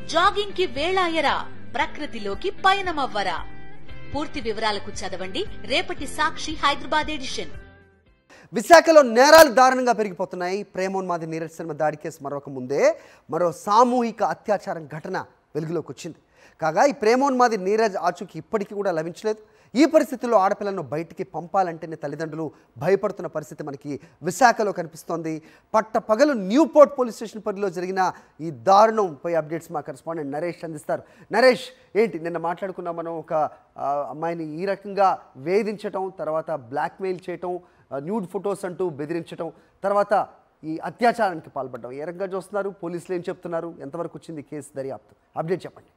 jogging కి వేళాయరా ప్రకృతిలోకి పయనమవ్వరా పూర్తి వివరాలకు చదవండి రేపటి సాక్షి హైదరాబాద్ ఎడిషన్ విశాఖలో నేరాలు దారుణంగా పెరిగిపోతున్నాయి ప్రేమోన్మాది నీరజ్ శర్మ దాడి కేసు మరొక ముందే మరో సామూహిక అత్యాచారం ఘటన వెలుగులోకి వచ్చింది కాగా ఈ ప్రేమోన్మాది నీరజ్ ఆచూకీ ఇప్పటికీ కూడా లభించలేదు ఈ పరిస్థితుల్లో ఆడపిల్లను బయటికి పంపాలంటేనే తల్లిదండ్రులు భయపడుతున్న పరిస్థితి మనకి విశాఖలో కనిపిస్తోంది పట్ట పగలు న్యూపోర్ట్ పోలీస్ స్టేషన్ పరిధిలో జరిగిన ఈ దారుణంపై అప్డేట్స్ మా కరెస్పాండెంట్ నరేష్ అందిస్తారు నరేష్ ఏంటి నిన్న మాట్లాడుకున్నాం మనం ఒక ఆ, అమ్మాయిని ఈ రకంగా వేధించటం తర్వాత బ్లాక్మెయిల్ చేయటం న్యూడ్ ఫొటోస్ అంటూ బెదిరించడం తర్వాత ఈ అత్యాచారానికి పాల్పడడం ఏ రకంగా చూస్తున్నారు పోలీసులు ఏం చెప్తున్నారు ఎంతవరకు వచ్చింది ఈ కేసు దర్యాప్తు అప్డేట్ చెప్పండి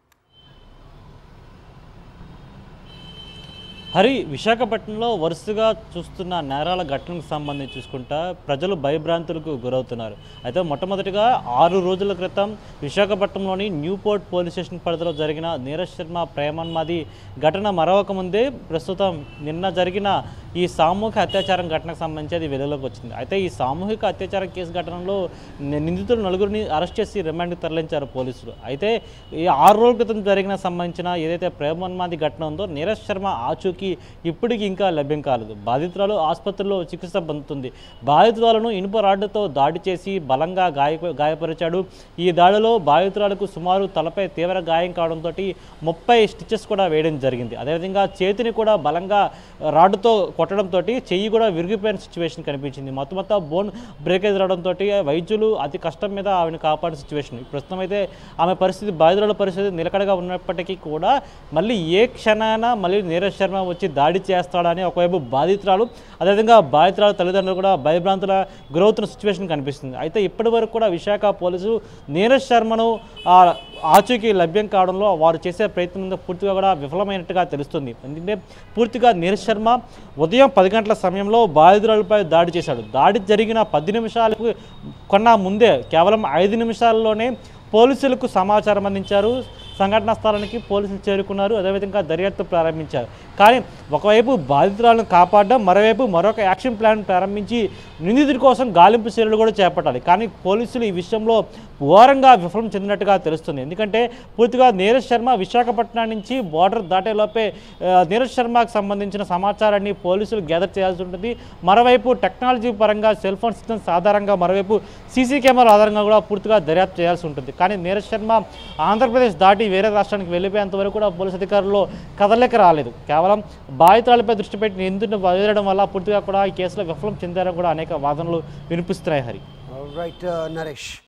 హరి విశాఖపట్నంలో వరుసగా చూస్తున్న నేరాల ఘటనకు సంబంధించి చూసుకుంటా ప్రజలు భయభ్రాంతులకు గురవుతున్నారు అయితే మొట్టమొదటిగా ఆరు రోజుల క్రితం విశాఖపట్నంలోని న్యూపోర్ట్ పోలీస్ స్టేషన్ పరిధిలో జరిగిన నీరజ్ శర్మ ప్రేమన్మాది ఘటన మరొక ముందే ప్రస్తుతం నిన్న జరిగిన ఈ సామూహిక అత్యాచారం ఘటనకు సంబంధించి అది వెలుగులోకి వచ్చింది అయితే ఈ సామూహిక అత్యాచారం కేసు ఘటనలో ని- నిందితులు నలుగురిని అరెస్ట్ చేసి రిమాండ్కి తరలించారు పోలీసులు అయితే ఈ ఆరు రోజుల క్రితం జరిగిన సంబంధించిన ఏదైతే ప్రేమోన్మాది ఘటన ఉందో నీరజ్ శర్మ ఆచూకీ ఇప్పటికీ ఇంకా లభ్యం కాలేదు బాధితురాలు ఆసుపత్రిలో చికిత్స పొందుతుంది బాధితురాలను ఇనుప రాడ్డుతో దాడి చేసి బలంగా గాయ గాయపరిచాడు ఈ దాడిలో బాధితురాలకు సుమారు తలపై తీవ్ర గాయం కావడంతో ముప్పై స్టిచెస్ కూడా వేయడం జరిగింది అదేవిధంగా చేతిని కూడా బలంగా రాడ్డుతో కొట్టడంతో చెయ్యి కూడా విరిగిపోయిన సిచ్యువేషన్ కనిపించింది మొత్తం మొత్తం బోన్ బ్రేకేజ్ రావడంతో వైద్యులు అతి కష్టం మీద ఆమెను కాపాడే సిచ్యువేషన్ ప్రస్తుతం అయితే ఆమె పరిస్థితి బాధితుల పరిస్థితి నిలకడగా ఉన్నప్పటికీ కూడా మళ్ళీ ఏ క్షణాన మళ్ళీ నీరజ్ శర్మ వచ్చి దాడి చేస్తాడని ఒకవైపు బాధితురాలు అదేవిధంగా బాధితురాలు తల్లిదండ్రులు కూడా భయభ్రాంతుల గురవుతున్న సిచ్యువేషన్ కనిపిస్తుంది అయితే ఇప్పటి వరకు కూడా విశాఖ పోలీసులు నీరజ్ శర్మను ఆ, ఆచూకీ లభ్యం కావడంలో వారు చేసే ప్రయత్నం పూర్తిగా కూడా విఫలమైనట్టుగా తెలుస్తుంది ఎందుకంటే పూర్తిగా నీరజ్ శర్మ ఉదయం పది గంటల సమయంలో బాధితురాలపై దాడి చేశాడు దాడి జరిగిన పది నిమిషాలకు కొన్న ముందే కేవలం ఐదు నిమిషాల్లోనే పోలీసులకు సమాచారం అందించారు సంఘటనా స్థలానికి పోలీసులు చేరుకున్నారు అదేవిధంగా దర్యాప్తు ప్రారంభించారు కానీ ఒకవైపు బాధితురాలను కాపాడడం మరోవైపు మరొక యాక్షన్ ప్లాన్ ప్రారంభించి నిందితుడి కోసం గాలింపు చర్యలు కూడా చేపట్టాలి కానీ పోలీసులు ఈ విషయంలో ఘోరంగా విఫలం చెందినట్టుగా తెలుస్తుంది ఎందుకంటే పూర్తిగా నీరజ్ శర్మ విశాఖపట్నం నుంచి బార్డర్ దాటేలోపే ఆ, నీరజ్ శర్మకు సంబంధించిన సమాచారాన్ని పోలీసులు గ్యాదర్ చేయాల్సి ఉంటుంది మరోవైపు టెక్నాలజీ పరంగా సెల్ ఫోన్ సిస్టమ్స్ ఆధారంగా మరోవైపు సీసీ కెమెరా ఆధారంగా కూడా పూర్తిగా దర్యాప్తు చేయాల్సి ఉంటుంది కానీ నీరజ్ శర్మ ఆంధ్రప్రదేశ్ దాటి వేరే రాష్ట్రానికి వెళ్ళిపోయేంత వరకు కూడా పోలీసు అధికారులు కదలిక రాలేదు కేవలం బాధితురాలపై దృష్టి పెట్టి నిందితుడిని వదిలేయడం వల్ల పూర్తిగా కూడా ఈ కేసులో విఫలం చెందారని కూడా అనేక వాదనలు వినిపిస్తున్నాయి హరి రైట్ నరేష్